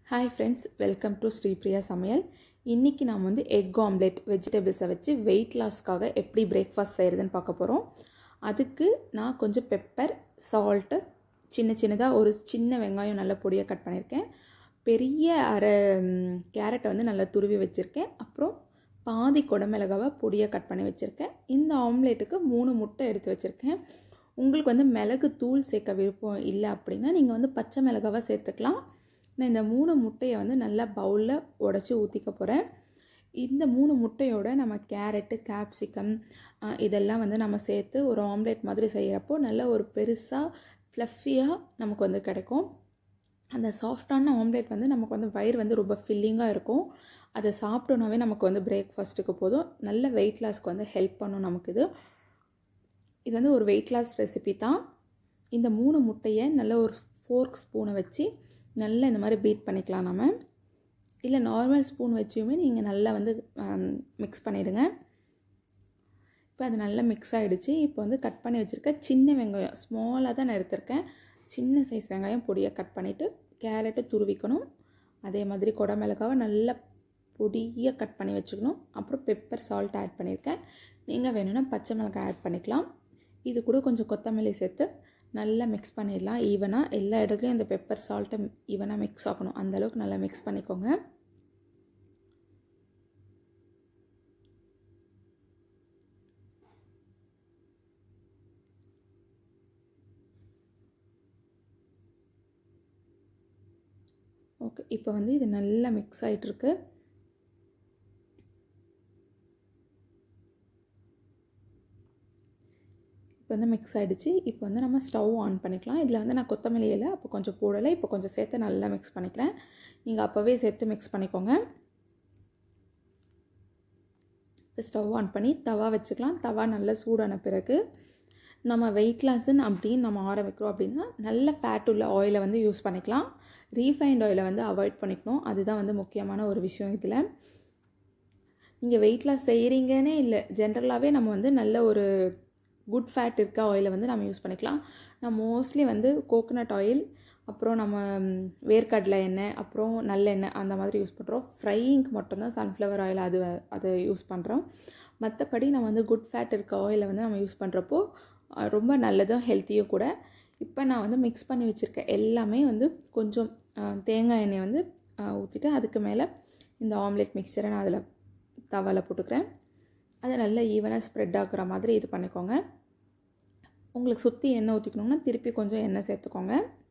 hi friends welcome to Sripriya சமையல் இன்றைக்கி நாம் வந்து எக் ஆம்லெட் வெஜிடபிள்ஸை வச்சு வெயிட் லாஸ்க்காக எப்படி பிரேக்ஃபாஸ்ட் செய்கிறதுன்னு பார்க்க போகிறோம் அதுக்கு நான் கொஞ்சம் பெப்பர் சால்ட்டு சின்ன சின்னதாக ஒரு சின்ன வெங்காயம் நல்ல பொடியாக கட் பண்ணியிருக்கேன் பெரிய அரை கேரட்டை வந்து நல்லா துருவி வச்சுருக்கேன் அப்புறம் பாதி குடமிளகாவை பொடியாக கட் பண்ணி வச்சுருக்கேன் இந்த ஆம்லேட்டுக்கு மூணு முட்டை எடுத்து வச்சுருக்கேன் உங்களுக்கு வந்து மிளகு தூள் சேர்க்க விருப்பம் இல்லை அப்படின்னா நீங்கள் வந்து பச்சை மிளகாவாக சேர்த்துக்கலாம் நான் இந்த மூணு முட்டையை வந்து நல்லா பவுலில் உடச்சி ஊற்றிக்க போகிறேன் இந்த மூணு முட்டையோட நம்ம கேரட்டு கேப்சிகம் இதெல்லாம் வந்து நம்ம சேர்த்து ஒரு ஆம்லேட் மாதிரி செய்கிறப்போ நல்ல ஒரு பெருசாக ஃப்ளஃபியாக நமக்கு வந்து கிடைக்கும் அந்த சாஃப்டான ஆம்லேட் வந்து நமக்கு வந்து வயிறு வந்து ரொம்ப ஃபில்லிங்காக இருக்கும் அதை சாப்பிட்டோன்னாவே நமக்கு வந்து பிரேக்ஃபாஸ்ட்டுக்கு போதும் நல்ல வெயிட் லாஸ்க்கு வந்து ஹெல்ப் பண்ணும் நமக்கு இது இது வந்து ஒரு வெயிட் லாஸ் ரெசிபி தான் இந்த மூணு முட்டையை நல்ல ஒரு ஃபோர்க் ஸ்பூனை வச்சு நல்லா இந்த மாதிரி பீட் பண்ணிக்கலாம் நம்ம இல்லை நார்மல் ஸ்பூன் வச்சுமே நீங்கள் நல்லா வந்து மிக்ஸ் பண்ணிவிடுங்க இப்போ அது நல்லா மிக்ஸ் ஆகிடுச்சு இப்போ வந்து கட் பண்ணி வச்சுருக்க சின்ன வெங்காயம் ஸ்மாலாக தான் நான் எடுத்திருக்கேன் சின்ன சைஸ் வெங்காயம் பொடியாக கட் பண்ணிவிட்டு கேரட்டை துருவிக்கணும் அதே மாதிரி குடமிளகாவை நல்லா பொடியாக கட் பண்ணி வச்சுக்கணும் அப்புறம் பெப்பர் சால்ட் ஆட் பண்ணியிருக்கேன் நீங்கள் வேணும்னா பச்சை மிளகாய் ஆட் பண்ணிக்கலாம் இது கூட கொஞ்சம் கொத்தமல்லி சேர்த்து நல்லா மிக்ஸ் பண்ணிடலாம் ஈவனாக எல்லா இடத்துலையும் இந்த பெப்பர் சால்ட்டை ஈவனாக மிக்ஸ் ஆகணும் அந்தளவுக்கு நல்லா மிக்ஸ் பண்ணிக்கோங்க ஓகே இப்போ வந்து இது நல்லா மிக்ஸ் ஆகிட்டுருக்கு இப்போ வந்து மிக்ஸ் ஆகிடுச்சு இப்போ வந்து நம்ம ஸ்டவ் ஆன் பண்ணிக்கலாம் இதில் வந்து நான் கொத்தமல்லி இலை அப்போ கொஞ்சம் போடலை இப்போ கொஞ்சம் சேர்த்து நல்லா மிக்ஸ் பண்ணிக்கிறேன் நீங்கள் அப்போவே சேர்த்து மிக்ஸ் பண்ணிக்கோங்க இப்போ ஸ்டவ் ஆன் பண்ணி தவா வச்சுக்கலாம் தவா நல்லா சூடான பிறகு நம்ம வெயிட் லாஸ்ன்னு அப்படின்னு நம்ம ஆரம்பிக்கிறோம் அப்படின்னா நல்ல ஃபேட் உள்ள ஆயிலை வந்து யூஸ் பண்ணிக்கலாம் ரீஃபைண்ட் ஆயிலை வந்து அவாய்ட் பண்ணிக்கணும் அதுதான் வந்து முக்கியமான ஒரு விஷயம் இதில் நீங்கள் வெயிட் லாஸ் செய்கிறீங்கன்னே இல்லை ஜென்ரலாகவே நம்ம வந்து நல்ல ஒரு குட் ஃபேட் இருக்க ஆயிலை வந்து நம்ம யூஸ் பண்ணிக்கலாம் நான் மோஸ்ட்லி வந்து கோகோனட் ஆயில் அப்புறம் நம்ம வேர்க்கடலை எண்ணெய் அப்புறம் நல்லெண்ணெய் அந்த மாதிரி யூஸ் பண்ணுறோம் ஃப்ரையிங்க்கு மட்டும்தான் சன்ஃப்ளவர் ஆயில் அது அதை யூஸ் பண்ணுறோம் மற்றபடி நம்ம வந்து குட் ஃபேட் இருக்க ஆயிலை வந்து நம்ம யூஸ் பண்ணுறப்போ ரொம்ப நல்லதும் ஹெல்த்தியும் கூட இப்போ நான் வந்து மிக்ஸ் பண்ணி வச்சுருக்கேன் எல்லாமே வந்து கொஞ்சம் தேங்காய் எண்ணெய் வந்து ஊற்றிட்டு அதுக்கு மேலே இந்த ஆம்லெட் மிக்சரை நான் அதில் தவாவில் போட்டுக்கிறேன் அதை நல்லா ஈவனாக ஸ்ப்ரெட் ஆகுற மாதிரி இது பண்ணிக்கோங்க உங்களுக்கு சுற்றி எண்ணெய் ஊற்றிக்கணுன்னா திருப்பி கொஞ்சம் எண்ணெய் சேர்த்துக்கோங்க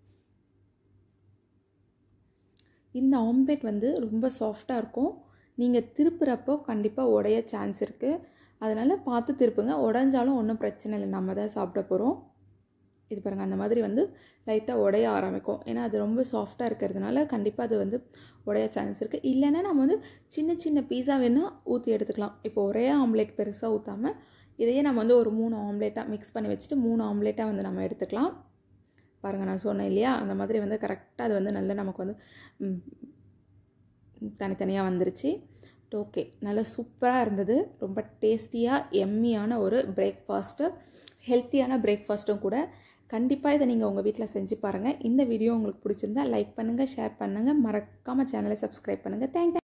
இந்த ஆம்லேட் வந்து ரொம்ப சாஃப்டாக இருக்கும் நீங்கள் திருப்புறப்போ கண்டிப்பாக உடைய சான்ஸ் இருக்குது அதனால் பார்த்து திருப்புங்க உடஞ்சாலும் ஒன்றும் பிரச்சனை இல்லை நம்ம தான் சாப்பிட போகிறோம் இது பாருங்கள் அந்த மாதிரி வந்து லைட்டாக உடைய ஆரம்பிக்கும் ஏன்னா அது ரொம்ப சாஃப்டாக இருக்கிறதுனால கண்டிப்பாக அது வந்து உடைய சான்ஸ் இருக்குது இல்லைன்னா நம்ம வந்து சின்ன சின்ன பீஸா வேணால் ஊற்றி எடுத்துக்கலாம் இப்போ ஒரே ஆம்லேட் பெருசாக ஊற்றாமல் இதையே நம்ம வந்து ஒரு மூணு ஆம்லேட்டாக மிக்ஸ் பண்ணி வச்சுட்டு மூணு ஆம்லேட்டாக வந்து நம்ம எடுத்துக்கலாம் பாருங்கள் நான் சொன்னேன் இல்லையா அந்த மாதிரி வந்து கரெக்டாக அது வந்து நல்லா நமக்கு வந்து தனித்தனியாக வந்துருச்சு ஓகே நல்லா சூப்பராக இருந்தது ரொம்ப டேஸ்டியாக எம்மியான ஒரு பிரேக்ஃபாஸ்ட்டு ஹெல்த்தியான பிரேக்ஃபாஸ்ட்டும் கூட கண்டிப்பாக இதை நீங்கள் உங்கள் வீட்டில் செஞ்சு பாருங்கள் இந்த வீடியோ உங்களுக்கு பிடிச்சிருந்தா லைக் பண்ணுங்கள் ஷேர் பண்ணுங்கள் மறக்காமல் சேனலை சப்ஸ்கிரைப் பண்ணுங்கள் தேங்க்